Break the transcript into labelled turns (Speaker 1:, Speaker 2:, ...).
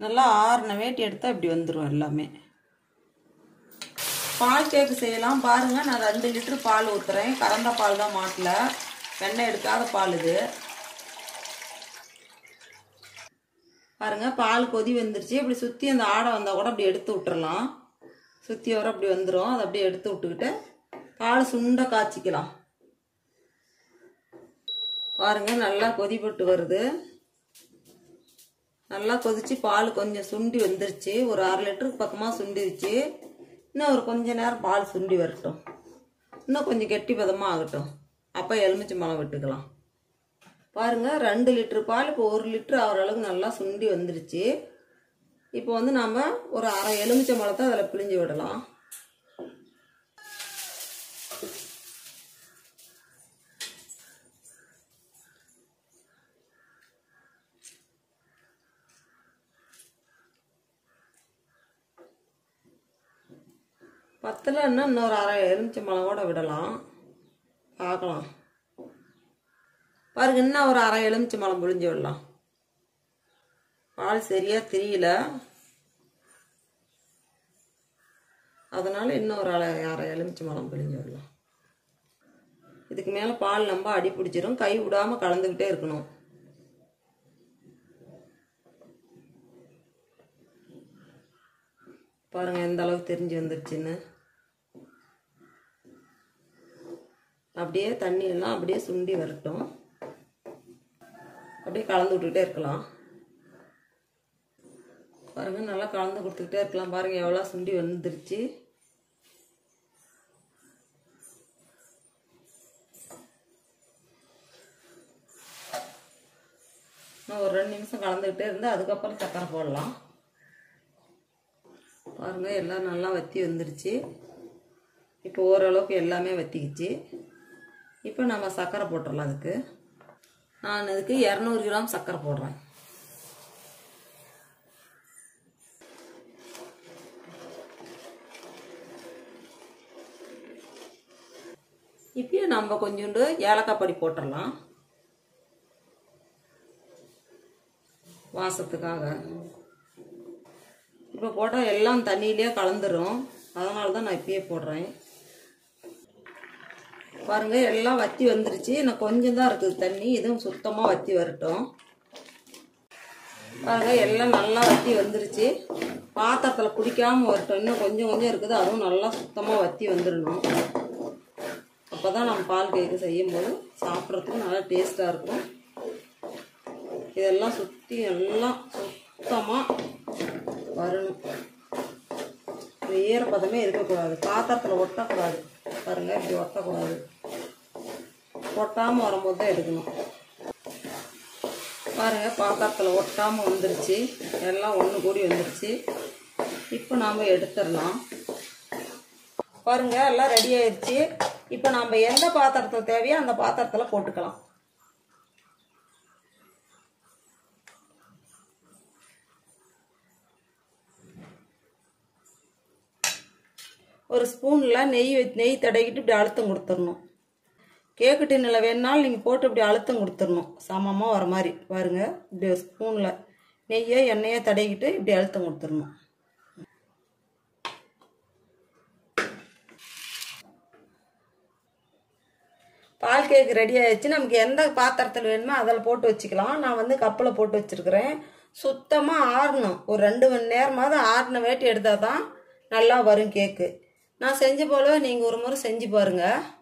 Speaker 1: நல்லா ஆறின வேட்டி எடுத்தால் இப்படி வந்துடும் எல்லாமே பால் கேக்கு செய்யலாம் பாருங்கள் நான் ரெண்டு லிட்டர் பால் ஊற்றுறேன் கறந்த பால் தான் மாட்டில் வெண்ணெய் எடுக்காத பால் இது பாருங்க பால் கொதி வந்துருச்சு இப்படி சுற்றி அந்த ஆடை வந்தால் கூட அப்படி எடுத்து விட்டுறலாம் சுற்றி வர அப்படி வந்துடும் அதை அப்படியே எடுத்து விட்டுக்கிட்டு பால் சுண்ட காய்ச்சிக்கலாம் பாருங்க நல்லா கொதிப்பட்டு வருது நல்லா கொதிச்சு பால் கொஞ்சம் சுண்டி வந்துருச்சு ஒரு அரை லிட்டருக்கு பக்கமாக சுண்டிருச்சு இன்னும் ஒரு கொஞ்ச நேரம் பால் சுண்டி வரட்டும் இன்னும் கொஞ்சம் கெட்டி பதமாக ஆகட்டும் அப்போ எலுமிச்சை மலம் விட்டுக்கலாம் பாருங்க ரெண்டு லிட்டர் பால் இப்போ ஒரு லிட்டர் ஆகிற அளவுக்கு நல்லா சுண்டி வந்துருச்சு இப்போ வந்து நாம் ஒரு அரை எலுமிச்சை மலத்தை அதில் பிழிஞ்சு விடலாம் பத்தலைன்னா இன்னொரு அரை எலுமிச்சை மலம் கூட விடலாம் பார்க்கலாம் பாருங்க இன்னும் ஒரு அரை எலுமிச்சை மலம் புழிஞ்சு விடலாம் பால் சரியாக தெரியல அதனால் இன்னும் ஒரு அரை அரை எலுமிச்சை மலம் பிழிஞ்சு விடலாம் இதுக்கு மேலே பால் ரொம்ப அடி பிடிச்சிரும் கை விடாமல் கலந்துக்கிட்டே இருக்கணும் பாருங்க எந்த அளவுக்கு தெரிஞ்சு வந்துருச்சுன்னு அப்படியே தண்ணி எல்லாம் அப்படியே சுண்டி வரட்டும் அப்படியே கலந்து விட்டுக்கிட்டே இருக்கலாம் பாருங்க நல்லா கலந்து கொடுத்துக்கிட்டே இருக்கலாம் பாருங்க எவ்வளோ சுண்டி வந்துருச்சு இன்னும் ஒரு ரெண்டு நிமிஷம் கலந்துக்கிட்டே இருந்து அதுக்கப்புறம் சக்கரை போடலாம் பாருங்க எல்லாம் நல்லா வத்தி வந்துருச்சு இப்போ ஓரளவுக்கு எல்லாமே வத்திக்கிச்சு இப்போ நம்ம சர்க்கரை போட்டுடலாம் அதுக்கு நான் இதுக்கு இரநூறு கிராம் சர்க்கரை போடுறேன் இப்பயே நம்ம கொஞ்சோண்டு ஏலக்காய் பொடி போட்டுடலாம் வாசத்துக்காக இப்போ போட்டால் எல்லாம் தண்ணியிலே கலந்துரும் அதனால தான் நான் இப்பயே போடுறேன் பாருங்க எல்லாம் வத்தி வந்துருச்சு இன்னும் கொஞ்சம் தான் இருக்குது தண்ணி இதுவும் சுத்தமாக வத்தி வரட்டும் பாருங்க எல்லாம் நல்லா வத்தி வந்துருச்சு பாத்திரத்தில் குடிக்காமல் வரட்டும் இன்னும் கொஞ்சம் கொஞ்சம் இருக்குது அதுவும் நல்லா சுத்தமாக வத்தி வந்துடணும் அப்போ தான் நம்ம பால் கேக்கு செய்யும்போது சாப்பிட்றதுக்கு நல்லா டேஸ்ட்டாக இருக்கும் இதெல்லாம் சுற்றி எல்லாம் சுத்தமாக வரணும் இந்த ஈரப்பதமே இருக்கக்கூடாது பாத்திரத்தில் ஒட்டக்கூடாது பாருங்கள் இப்படி ஒட்டக்கூடாது ஒட்டாமல் வரும்போது தான் எடுக்கணும் பாருங்கள் பாத்திரத்தில் ஒட்டாமல் வந்துருச்சு எல்லாம் ஒன்று கூடி வந்துருச்சு இப்போ நாம் எடுத்துடலாம் பாருங்க எல்லாம் ரெடி ஆயிடுச்சு இப்போ நம்ம எந்த பாத்திரத்தில் தேவையோ அந்த பாத்திரத்தில் போட்டுக்கலாம் ஒரு ஸ்பூனில் நெய் வச்சு- நெய் தடவிக்கிட்டு இப்படி அழுத்தம் கொடுத்துடணும் கேக்கு டின்னில் வேணுனாலும் நீங்கள் போட்டு இப்படி அழுத்தம் கொடுத்துடணும் சமமாக வர மாதிரி பாருங்க இப்படி ஒரு ஸ்பூனில் நெய்யோ எண்ணெயோ தடவிக்கிட்டு இப்படி அழுத்தம் கொடுத்துடணும் பால் கேக் ரெடி ஆயிடுச்சு நமக்கு எந்த பாத்திரத்தில் வேணுமோ அதில் போட்டு வச்சுக்கலாம் நான் வந்து கப்பில் போட்டு வச்சுருக்கிறேன் சுத்தமாக ஆறணும் ஒரு ரெண்டு மணி நேரமாவது ஆறின வேட்டி எடுத்தால் தான் நல்லா வரும் கேக்கு நான் செஞ்ச போலவே நீங்கள் ஒரு முறை செஞ்சு பாருங்கள்